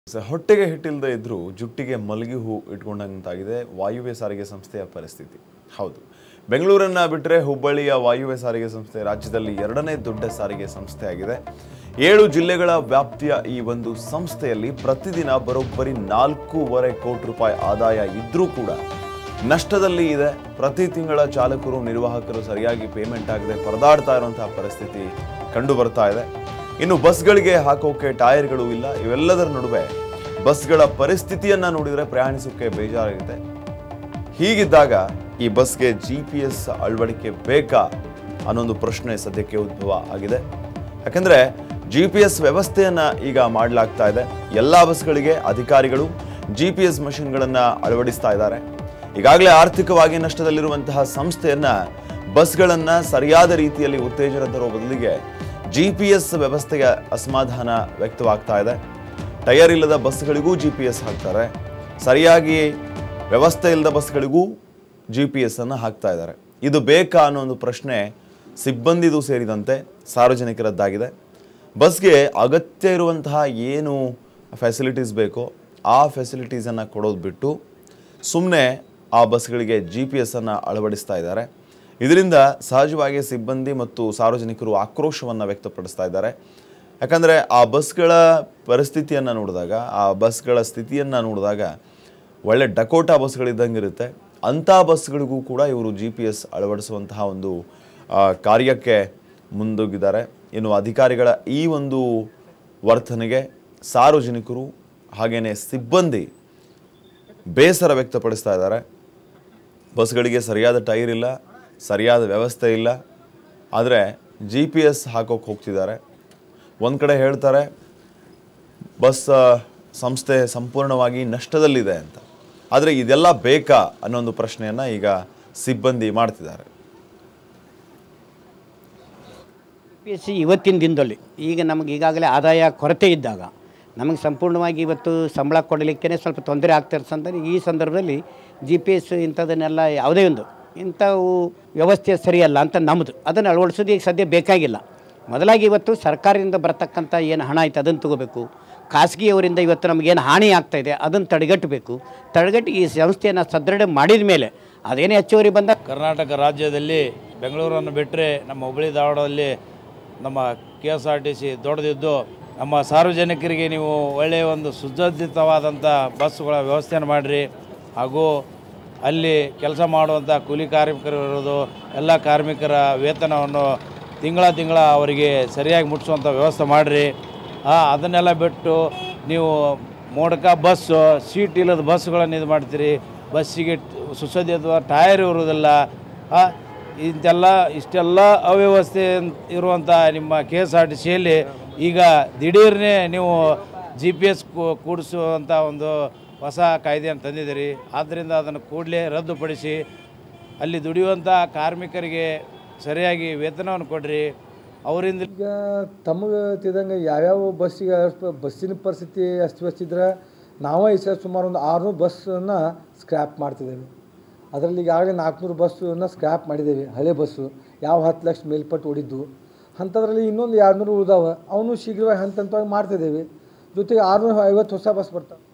ಸ- ಹೊಟ್ಟೆಗೆ ಹಿಟ್ಟಿಲ್ಲದೆ ಇದ್ರೂ ಜುಟ್ಟಿಗೆ ಮಲಗಿ ಹೂ ಇಟ್ಕೊಂಡಂತಾಗಿದೆ ವಾಯುವ್ಯ ಸಾರಿಗೆ ಸಂಸ್ಥೆಯ ಪರಿಸ್ಥಿತಿ ಹೌದು ಬೆಂಗಳೂರನ್ನ ಬಿಟ್ಟರೆ ಹುಬ್ಬಳ್ಳಿಯ ವಾಯುವ್ಯ ಸಾರಿಗೆ ಸಂಸ್ಥೆ ರಾಜ್ಯದಲ್ಲಿ ಎರಡನೇ ದೊಡ್ಡ ಸಾರಿಗೆ ಸಂಸ್ಥೆ ಆಗಿದೆ ಏಳು ಜಿಲ್ಲೆಗಳ ವ್ಯಾಪ್ತಿಯ ಈ ಒಂದು ಸಂಸ್ಥೆಯಲ್ಲಿ ಪ್ರತಿದಿನ ಬರೋಬ್ಬರಿ ನಾಲ್ಕೂವರೆ ಕೋಟಿ ರೂಪಾಯಿ ಆದಾಯ ಇದ್ರೂ ಕೂಡ ನಷ್ಟದಲ್ಲಿ ಇದೆ ಪ್ರತಿ ತಿಂಗಳ ಚಾಲಕರು ನಿರ್ವಾಹಕರು ಸರಿಯಾಗಿ ಪೇಮೆಂಟ್ ಆಗದೆ ಪರದಾಡ್ತಾ ಇರುವಂತಹ ಪರಿಸ್ಥಿತಿ ಕಂಡು ಬರ್ತಾ ಇದೆ ಇನ್ನು ಬಸ್ಗಳಿಗೆ ಹಾಕೋಕೆ ಟೈರ್ಗಳು ಇಲ್ಲ ಇವೆಲ್ಲದರ ನಡುವೆ ಬಸ್ಗಳ ಪರಿಸ್ಥಿತಿಯನ್ನ ನೋಡಿದ್ರೆ ಪ್ರಯಾಣಿಸೋಕೆ ಬೇಜಾರಾಗಿದೆ ಹೀಗಿದ್ದಾಗ ಈ ಬಸ್ಗೆ ಜಿ ಪಿ ಎಸ್ ಅಳವಡಿಕೆ ಬೇಕಾ ಅನ್ನೊಂದು ಪ್ರಶ್ನೆ ಸದ್ಯಕ್ಕೆ ಉದ್ಭವ ಆಗಿದೆ ಯಾಕಂದ್ರೆ ಜಿ ಪಿ ಎಸ್ ವ್ಯವಸ್ಥೆಯನ್ನ ಈಗ ಮಾಡಲಾಗ್ತಾ ಇದೆ ಎಲ್ಲ ಬಸ್ಗಳಿಗೆ ಅಧಿಕಾರಿಗಳು ಜಿ ಪಿ ಎಸ್ ಮಷಿನ್ಗಳನ್ನ ಅಳವಡಿಸ್ತಾ ಇದ್ದಾರೆ ಈಗಾಗಲೇ ಆರ್ಥಿಕವಾಗಿ ನಷ್ಟದಲ್ಲಿರುವಂತಹ ಸಂಸ್ಥೆಯನ್ನ ಬಸ್ಗಳನ್ನ ಸರಿಯಾದ ರೀತಿಯಲ್ಲಿ ಉತ್ತೇಜನ ತರುವ ಬದಲಿಗೆ ಜಿ ಪಿ ಎಸ್ ವ್ಯವಸ್ಥೆಗೆ ಅಸಮಾಧಾನ ವ್ಯಕ್ತವಾಗ್ತಾ ಇದೆ ಟೈರ್ ಇಲ್ಲದ ಬಸ್ಗಳಿಗೂ ಜಿ ಪಿ ಎಸ್ ಹಾಕ್ತಾರೆ ಸರಿಯಾಗಿ ವ್ಯವಸ್ಥೆ ಇಲ್ಲದ ಬಸ್ಗಳಿಗೂ ಜಿ ಪಿ ಎಸ್ ಅನ್ನು ಹಾಕ್ತಾ ಇದ್ದಾರೆ ಇದು ಬೇಕಾ ಅನ್ನೋ ಒಂದು ಪ್ರಶ್ನೆ ಸಿಬ್ಬಂದಿದು ಸೇರಿದಂತೆ ಸಾರ್ವಜನಿಕರದ್ದಾಗಿದೆ ಬಸ್ಗೆ ಅಗತ್ಯ ಇರುವಂತಹ ಏನು ಫೆಸಿಲಿಟೀಸ್ ಬೇಕೋ ಆ ಫೆಸಿಲಿಟೀಸನ್ನು ಕೊಡೋದು ಬಿಟ್ಟು ಸುಮ್ಮನೆ ಆ ಬಸ್ಗಳಿಗೆ ಜಿ ಪಿ ಎಸ್ ಅನ್ನು ಅಳವಡಿಸ್ತಾ ಇದ್ದಾರೆ ಇದರಿಂದ ಸಹಜವಾಗಿ ಸಿಬ್ಬಂದಿ ಮತ್ತು ಸಾರ್ವಜನಿಕರು ಆಕ್ರೋಶವನ್ನು ವ್ಯಕ್ತಪಡಿಸ್ತಾ ಇದ್ದಾರೆ ಯಾಕಂದರೆ ಆ ಬಸ್ಗಳ ಪರಿಸ್ಥಿತಿಯನ್ನು ನೋಡಿದಾಗ ಆ ಬಸ್ಗಳ ಸ್ಥಿತಿಯನ್ನು ನೋಡಿದಾಗ ಒಳ್ಳೆ ಡಕೋಟಾ ಬಸ್ಗಳಿದ್ದಂಗೆ ಇರುತ್ತೆ ಅಂಥ ಬಸ್ಗಳಿಗೂ ಕೂಡ ಇವರು ಜಿ ಪಿ ಎಸ್ ಅಳವಡಿಸುವಂತಹ ಒಂದು ಆ, ಕಾರ್ಯಕ್ಕೆ ಮುಂದೋಗಿದ್ದಾರೆ ಇನ್ನು ಅಧಿಕಾರಿಗಳ ಈ ಒಂದು ವರ್ತನೆಗೆ ಸಾರ್ವಜನಿಕರು ಹಾಗೆಯೇ ಸಿಬ್ಬಂದಿ ಬೇಸರ ವ್ಯಕ್ತಪಡಿಸ್ತಾ ಇದ್ದಾರೆ ಬಸ್ಗಳಿಗೆ ಸರಿಯಾದ ಟೈರ್ ಇಲ್ಲ ಸರಿಯಾದ ವ್ಯವಸ್ಥೆ ಇಲ್ಲ ಆದರೆ ಜಿ ಪಿ ಎಸ್ ಹಾಕೋಕೆ ಹೋಗ್ತಿದ್ದಾರೆ ಒಂದು ಕಡೆ ಹೇಳ್ತಾರೆ ಬಸ್ ಆ, ಸಂಸ್ಥೆ ಸಂಪೂರ್ಣವಾಗಿ ನಷ್ಟದಲ್ಲಿದೆ ಅಂತ ಆದರೆ ಇದೆಲ್ಲ ಬೇಕಾ ಅನ್ನೋ ಒಂದು ಪ್ರಶ್ನೆಯನ್ನು ಈಗ ಸಿಬ್ಬಂದಿ ಮಾಡ್ತಿದ್ದಾರೆ ಪಿ ಎಸ್ ಸಿ ಇವತ್ತಿನ ದಿನದಲ್ಲಿ ಈಗ ನಮಗೆ ಈಗಾಗಲೇ ಆದಾಯ ಕೊರತೆ ಇದ್ದಾಗ ನಮಗೆ ಸಂಪೂರ್ಣವಾಗಿ ಇವತ್ತು ಸಂಬಳ ಕೊಡಲಿಕ್ಕೇ ಸ್ವಲ್ಪ ತೊಂದರೆ ಆಗ್ತಿರೋ ಸಂದರ್ಭ ಈ ಸಂದರ್ಭದಲ್ಲಿ ಜಿ ಪಿ ಎಸ್ ಇಂಥದನ್ನೆಲ್ಲ ಯಾವುದೇ ಒಂದು ಇಂಥವು ವ್ಯವಸ್ಥೆ ಸರಿಯಲ್ಲ ಅಂತ ನಮ್ಮದು ಅದನ್ನು ಅಳವಡಿಸೋದು ಈಗ ಸದ್ಯ ಬೇಕಾಗಿಲ್ಲ ಮೊದಲಾಗಿ ಇವತ್ತು ಸರ್ಕಾರದಿಂದ ಬರ್ತಕ್ಕಂಥ ಏನು ಹಣ ಐತೆ ಅದನ್ನು ತಗೋಬೇಕು ಖಾಸಗಿಯವರಿಂದ ಇವತ್ತು ನಮಗೇನು ಹಾನಿ ಆಗ್ತಾ ಇದೆ ಅದನ್ನು ತಡೆಗಟ್ಟಬೇಕು ತಡೆಗಟ್ಟಿ ಈ ಸಂಸ್ಥೆಯನ್ನು ಸದೃಢ ಮಾಡಿದ ಮೇಲೆ ಅದೇನೇ ಹೆಚ್ಚುವರಿ ಬಂದ ಕರ್ನಾಟಕ ರಾಜ್ಯದಲ್ಲಿ ಬೆಂಗಳೂರನ್ನು ಬಿಟ್ಟರೆ ನಮ್ಮ ಹುಬ್ಬಳ್ಳಿ ಧಾರವಾಡದಲ್ಲಿ ನಮ್ಮ K S R T C ದೊಡ್ಡದಿದ್ದು ನಮ್ಮ ಸಾರ್ವಜನಿಕರಿಗೆ ನೀವು ಒಳ್ಳೆಯ ಒಂದು ಸುಸಜ್ಜಿತವಾದಂಥ ಬಸ್ಸುಗಳ ವ್ಯವಸ್ಥೆಯನ್ನು ಮಾಡಿರಿ ಹಾಗೂ ಅಲ್ಲಿ ಕೆಲಸ ಮಾಡುವಂಥ ಕೂಲಿ ಕಾರ್ಮಿಕರು ಇರೋದು ಎಲ್ಲ ಕಾರ್ಮಿಕರ ವೇತನವನ್ನು ತಿಂಗಳ ತಿಂಗಳ ಅವರಿಗೆ ಸರಿಯಾಗಿ ಮುಟ್ಟಿಸುವಂಥ ವ್ಯವಸ್ಥೆ ಮಾಡಿರಿ ಅದನ್ನೆಲ್ಲ ಬಿಟ್ಟು ನೀವು ಮೋಡಕ ಬಸ್ಸು ಸೀಟ್ ಇಲ್ಲದ ಬಸ್ಸುಗಳನ್ನು ಇದು ಮಾಡ್ತೀರಿ ಬಸ್ಸಿಗೆ ಸುಸಜ್ಜಿತ ಟೈರ್ ಇರುವುದಿಲ್ಲ ಆ, ಇಂತೆಲ್ಲ ಇಷ್ಟೆಲ್ಲ ಅವ್ಯವಸ್ಥೆ ಇರುವಂಥ ನಿಮ್ಮ ಕೆ ಎಸ್ ಆರ್ ಟಿ ಸಿಯಲ್ಲಿ ಈಗ ದಿಢೀರ್ನೇ ನೀವು ಜಿ ಪಿ ಎಸ್ ಕೂಡಿಸುವಂಥ ಒಂದು ಹೊಸ ಕಾಯ್ದೆಯನ್ನು ತಂದಿದ್ದೀರಿ ಆದ್ದರಿಂದ ಅದನ್ನು ಕೂಡಲೇ ರದ್ದುಪಡಿಸಿ ಅಲ್ಲಿ ದುಡಿಯುವಂಥ ಕಾರ್ಮಿಕರಿಗೆ ಸರಿಯಾಗಿ ವೇತನವನ್ನು ಕೊಡ್ರಿ ಅವರಿಂದ ಈಗ ತಮಗೆ ತಿಳ್ದಂಗೆ ಯಾವ್ಯಾವ ಬಸ್ಸಿಗೆ ಅಷ್ಟು ಬಸ್ಸಿನ ಪರಿಸ್ಥಿತಿ ಅಸ್ತವ್ಯಸ್ತ ಇದ್ರೆ ನಾವೇ ಈ ಸಲ ಸುಮಾರು ಒಂದು ಆರುನೂರು ಬಸ್ಸನ್ನು ಸ್ಕ್ರ್ಯಾಪ್ ಮಾಡ್ತಿದ್ದೇವೆ ಅದರಲ್ಲಿ ಈಗಾಗಲೇ ನಾಲ್ಕುನೂರು ಬಸ್ಸನ್ನು ಸ್ಕ್ರ್ಯಾಪ್ ಮಾಡಿದ್ದೇವೆ ಹಳೆ ಬಸ್ಸು ಯಾವ ಹತ್ತು ಲಕ್ಷ ಮೇಲ್ಪಟ್ಟು ಓಡಿದ್ದು ಅಂಥದ್ರಲ್ಲಿ ಇನ್ನೊಂದು ಎರಡು ನೂರು ಉಳಿದಾವೆ ಅವನು ಶೀಘ್ರವಾಗಿ ಹಂತ ಹಂತವಾಗಿ ಮಾಡ್ತಿದ್ದೇವೆ ಜೊತೆಗೆ ಆರುನೂರ ಐವತ್ತು ಹೊಸ ಬಸ್ ಬರ್ತಾವೆ